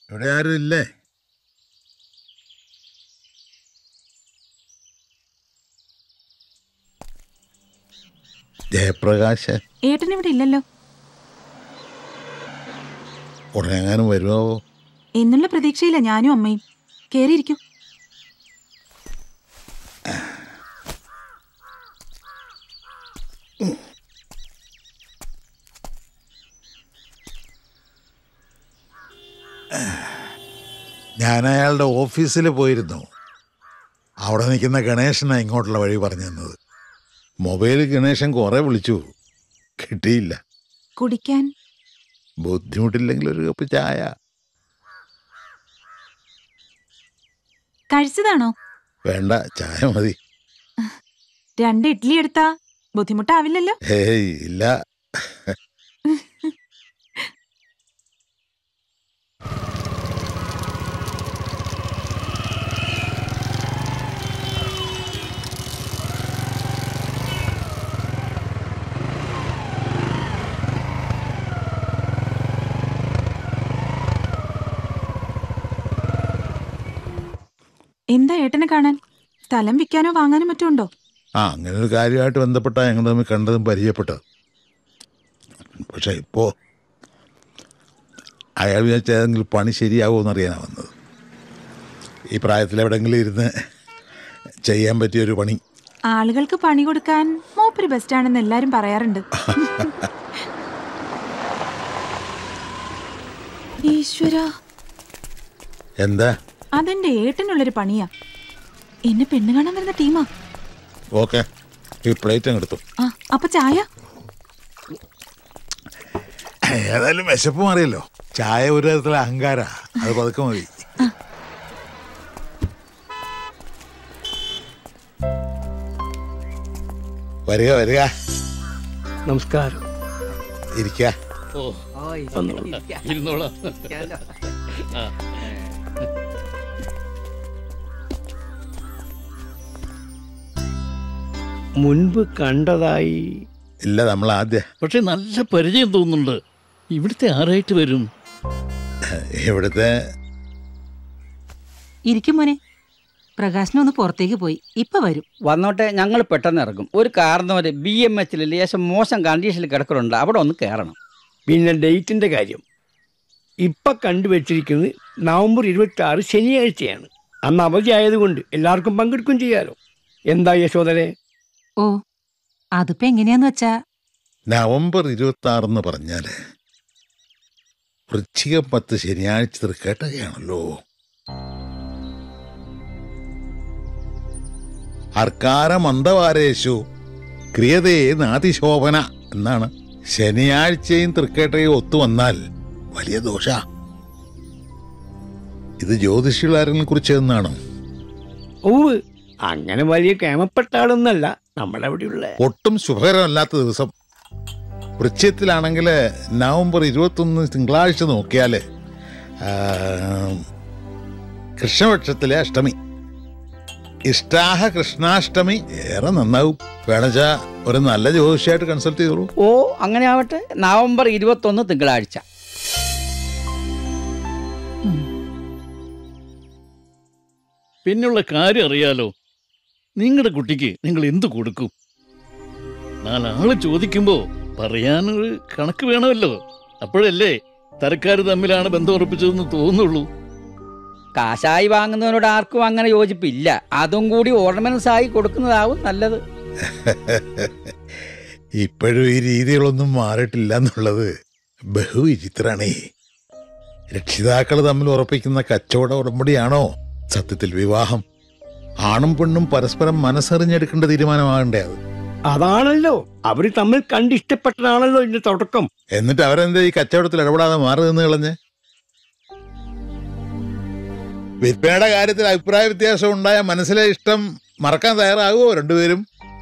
ഇവിടെ ആരും ഇല്ലേ ജയപ്രകാശ് ഏട്ടൻ ഇവിടെ ഇല്ലല്ലോ ഉടനെങ്ങാനും വരുമോ എന്നുള്ള പ്രതീക്ഷയില്ല ഞാനും അമ്മയും കേറിയിരിക്കും ഞാൻ അയാളുടെ ഓഫീസിൽ പോയിരുന്നു അവിടെ നിൽക്കുന്ന ഗണേശനാണ് ഇങ്ങോട്ടുള്ള വഴി പറഞ്ഞു തന്നത് മൊബൈൽ ഗണേശൻ കുറേ വിളിച്ചു കിട്ടിയില്ല കുടിക്കാൻ ബുദ്ധിമുട്ടില്ലെങ്കിൽ ഒരു കപ്പ് ചായ കഴിച്ചതാണോ വേണ്ട ചായ മതി രണ്ട് ഇഡ്ഡലി എടുത്താ ബുദ്ധിമുട്ടാവില്ലല്ലോ ഹേയ് ഇല്ല എന്താ ഏട്ടനെ കാണാൻ സ്ഥലം വിൽക്കാനോ വാങ്ങാനോ മറ്റോ ഉണ്ടോ ആ അങ്ങനെ ഒരു കാര്യമായിട്ട് ബന്ധപ്പെട്ടാണ് ഞങ്ങൾ തമ്മിൽ കണ്ടതും പരിചയപ്പെട്ടത് പക്ഷെ ഇപ്പോൾ അയാൾ വിചാരിച്ച ഏതെങ്കിലും പണി ശരിയാവുമോ എന്നറിയാനാണ് വന്നത് ഈ പ്രായത്തിൽ എവിടെയെങ്കിലും ഇരുന്ന് ചെയ്യാൻ പറ്റിയൊരു പണി ആളുകൾക്ക് പണി കൊടുക്കാൻ മൂപ്പര് ബെസ്റ്റാണെന്ന് എല്ലാരും പറയാറുണ്ട് ഈശ്വര എന്താ അതെന്റെ ഏട്ടനുള്ളൊരു പണിയാ എന്നെ പെണ്ണ് കാണാൻ വരുന്ന ടീമാ ഓക്കെ ഈ പ്ലേറ്റ് അങ്ങ് എടുത്തു ആ അപ്പൊ ചായ ഏതായാലും വിശപ്പ് മാറിയല്ലോ ചായ ഒരു തരത്തിലെ അഹങ്കാര അത് പതുക്കെ മതി വരിക വരിക നമസ്കാരം ഇരിക്ക ഇരുന്നോളാം മുൻപ് കണ്ടതായി ഇല്ല നമ്മൾ ആദ്യ പക്ഷെ നല്ല പരിചയം തോന്നുന്നുണ്ട് ഇവിടുത്തെ ആരായിട്ട് വരും ഇവിടുത്തെ ഇരിക്കും മോനെ പ്രകാശനൊന്ന് പുറത്തേക്ക് പോയി ഇപ്പൊ വരും വന്നോട്ടെ ഞങ്ങൾ പെട്ടെന്ന് ഇറങ്ങും ഒരു കാരണവര് ബി എം എച്ചിൽ ലേശം മോശം കണ്ടീഷനിൽ കിടക്കുന്നുണ്ട് അവിടെ ഒന്ന് കയറണം പിന്നെ ഡേറ്റിന്റെ കാര്യം ഇപ്പൊ കണ്ടുവച്ചിരിക്കുന്നത് നവംബർ ഇരുപത്തി ആറ് ശനിയാഴ്ചയാണ് അന്ന് അവധി ആയതുകൊണ്ട് എല്ലാവർക്കും പങ്കെടുക്കും ചെയ്യാലോ എന്താ യശോദരെ ഓ അതിപ്പോ എങ്ങനെയാന്ന് വെച്ചാ നവംബർ ഇരുപത്തി ആറെന്ന് പറഞ്ഞാല് വൃശ്ചിക പത്ത് ശനിയാഴ്ച തൃക്കേട്ടകയാണല്ലോ അർക്കാര മന്ദവാരേശു ക്രിയതേ നാതിശോഭന എന്നാണ് ശനിയാഴ്ചയും തൃക്കേട്ടയും ഒത്തുവന്നാൽ വലിയ ദോഷ ഇത് ജ്യോതിഷികളാരെങ്കിലും കുറിച്ച് എന്നാണോ ഓവ് അങ്ങനെ വലിയ കേമപ്പെട്ട ആളൊന്നല്ല നമ്മുടെ അവിടെയുള്ള ഒട്ടും ശുഭകരമല്ലാത്ത ദിവസം വൃശ്ചയത്തിലാണെങ്കിൽ നവംബർ ഇരുപത്തൊന്ന് തിങ്കളാഴ്ച നോക്കിയാൽ കൃഷ്ണപക്ഷത്തിലെ അഷ്ടമി ഇഷ്ടാഹ കൃഷ്ണാഷ്ടമി ഏറെ നന്നാവും വേണച്ചാ ഒരു നല്ല ജ്യോതിഷിയായിട്ട് കൺസൾട്ട് ചെയ്തോളൂ ഓ അങ്ങനെ ആവട്ടെ നവംബർ ഇരുപത്തൊന്ന് തിങ്കളാഴ്ച പിന്നുള്ള കാര്യം അറിയാലോ നിങ്ങളുടെ കുട്ടിക്ക് നിങ്ങൾ എന്തു കൊടുക്കും നാലാള് ചോദിക്കുമ്പോ പറയാനൊരു കണക്ക് വേണമല്ലോ അപ്പോഴല്ലേ തരക്കാർ തമ്മിലാണ് ബന്ധം ഉറപ്പിച്ചതെന്ന് തോന്നുള്ളൂ കാശായി വാങ്ങുന്നവനോട് ആർക്കും അങ്ങനെ യോജിപ്പില്ല അതും കൂടി ഓർണമെന്റ്സ് ആയി കൊടുക്കുന്നതാവും നല്ലത് ഇപ്പോഴും ഈ രീതികളൊന്നും മാറിയിട്ടില്ല എന്നുള്ളത് ബഹുവിചിത്രാണേ രക്ഷിതാക്കൾ തമ്മിൽ ഉറപ്പിക്കുന്ന കച്ചവട ഉടമ്പടിയാണോ സത്യത്തിൽ വിവാഹം ആണും പെണ്ണും പരസ്പരം മനസ്സറിഞ്ഞെടുക്കേണ്ട തീരുമാനമാകണ്ടേ അത് അതാണല്ലോ അവര് തമ്മിൽ കണ്ടിഷ്ടപ്പെട്ടതാണല്ലോ ഇതിന്റെ തുടക്കം എന്നിട്ട് അവരെന്താ ഈ കച്ചവടത്തിൽ ഇടപെടാതെ മാറി നിന്ന് കളഞ്ഞ് വിൽപ്പനയുടെ കാര്യത്തിൽ അഭിപ്രായ വ്യത്യാസം ഉണ്ടായ മനസ്സിലെ ഇഷ്ടം മറക്കാൻ തയ്യാറാകുമോ രണ്ടുപേരും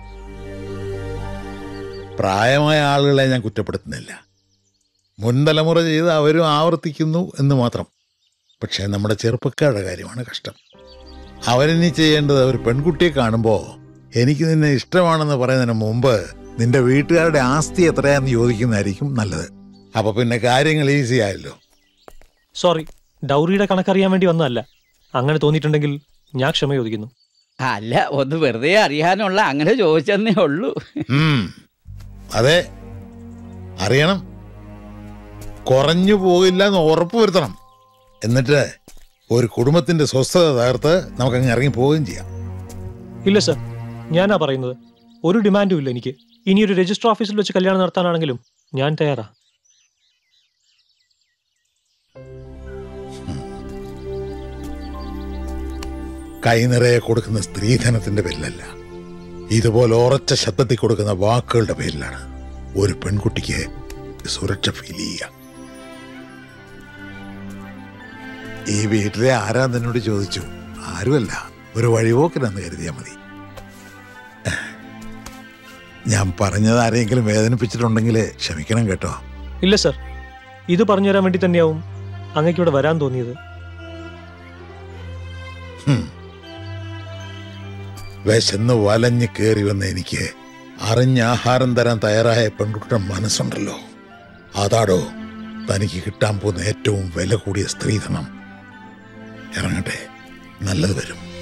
പ്രായമായ ആളുകളെ ഞാൻ കുറ്റപ്പെടുത്തുന്നില്ല മുൻ തലമുറ ചെയ്ത് അവരും ആവർത്തിക്കുന്നു എന്ന് മാത്രം പക്ഷേ നമ്മുടെ ചെറുപ്പക്കാരുടെ കാര്യമാണ് കഷ്ടം അവരിനി ചെയ്യേണ്ടത് ഒരു പെൺകുട്ടിയെ കാണുമ്പോൾ എനിക്ക് നിന്നെ ഇഷ്ടമാണെന്ന് പറയുന്നതിന് മുമ്പ് നിന്റെ വീട്ടുകാരുടെ ആസ്തി എത്രയാന്ന് ചോദിക്കുന്നതായിരിക്കും നല്ലത് അപ്പൊ പിന്നെ കാര്യങ്ങൾ ഈസി ആയല്ലോ സോറി ഡൗറിയുടെ കണക്കറിയാൻ വേണ്ടി വന്നതല്ല അങ്ങനെ തോന്നിയിട്ടുണ്ടെങ്കിൽ ഞാൻ ക്ഷമ ചോദിക്കുന്നു അല്ല ഒന്ന് വെറുതെ അറിയാനുള്ള അങ്ങനെ ചോദിച്ചെന്നേ ഉള്ളൂ ഉം. അതെ അറിയണം കുറഞ്ഞു പോകില്ല എന്ന് ഉറപ്പ് വരുത്തണം എന്നിട്ട് ഒരു കുടുംബത്തിന്റെ സ്വസ്ഥത തകർത്ത് നമുക്കങ്ങ് ഇറങ്ങി പോവുകയും ചെയ്യാം ഇല്ല സർ ഞാനാ പറയുന്നത് ഒരു ഡിമാൻഡും ഇല്ല എനിക്ക് ഇനി ഒരു രജിസ്റ്റർ ഓഫീസിൽ വെച്ച് കല്യാണം നടത്താനാണെങ്കിലും ഞാൻ തയ്യാറാ കൈ നിറയെ കൊടുക്കുന്ന സ്ത്രീധനത്തിന്റെ പേരിലല്ല ഇതുപോലെ ഉറച്ച ശബ്ദത്തിൽ കൊടുക്കുന്ന വാക്കുകളുടെ പേരിലാണ് ഒരു പെൺകുട്ടിക്ക് സുരക്ഷ ഫീൽ ചെയ്യുക ഈ വീട്ടിലെ ആരാ നിന്നോട് ചോദിച്ചു ആരുമല്ല ഒരു വഴിപോക്കനെന്ന് കരുതിയാൽ മതി ഞാൻ പറഞ്ഞത് ആരെങ്കിലും വേദനിപ്പിച്ചിട്ടുണ്ടെങ്കിൽ ക്ഷമിക്കണം കേട്ടോ ഇല്ല സർ ഇത് പറഞ്ഞു തരാൻ വേണ്ടി തന്നെയാവും അങ്ങേക്ക് ഇവിടെ വരാൻ തോന്നിയത് ഹും. വിശന്ന് വലഞ്ഞ് കയറി വന്ന എനിക്ക് അറിഞ്ഞ ആഹാരം തരാൻ തയ്യാറായ പെൺകുട്ടിയുടെ മനസ്സുണ്ടല്ലോ അതാടോ തനിക്ക് കിട്ടാൻ പോകുന്ന ഏറ്റവും വില കൂടിയ സ്ത്രീധനം ഇറങ്ങട്ടെ നല്ലത് വരും